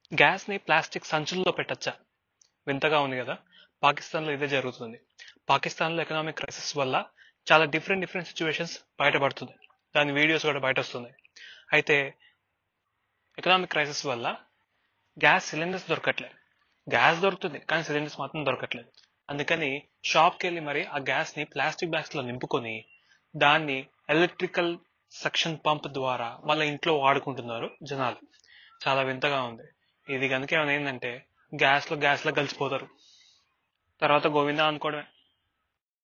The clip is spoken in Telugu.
గ్యాస్ని ప్లాస్టిక్ సంచుల్లో పెట్టచ్చా వింతగా ఉంది కదా పాకిస్తాన్లో ఇదే జరుగుతుంది పాకిస్తాన్లో ఎకనామిక్ క్రైసిస్ వల్ల చాలా డిఫరెంట్ డిఫరెంట్ సిచ్యువేషన్స్ బయటపడుతుంది దాని వీడియోస్ కూడా బయట వస్తున్నాయి అయితే ఎకనామిక్ క్రైసిస్ వల్ల గ్యాస్ సిలిండర్స్ దొరకట్లేదు గ్యాస్ దొరుకుతుంది కానీ సిలిండర్స్ మాత్రం దొరకట్లేదు అందుకని షాప్కి వెళ్ళి మరి ఆ గ్యాస్ని ప్లాస్టిక్ బ్యాగ్స్లో నింపుకొని దాన్ని ఎలక్ట్రికల్ సక్షన్ పంప్ ద్వారా వాళ్ళ ఇంట్లో వాడుకుంటున్నారు జనాలు చాలా వింతగా ఉంది ఇది కనుక ఏమైనా ఏంటంటే గ్యాస్లో గ్యాస్లో కలిసిపోతారు తర్వాత గోవిందా అనుకోవడమే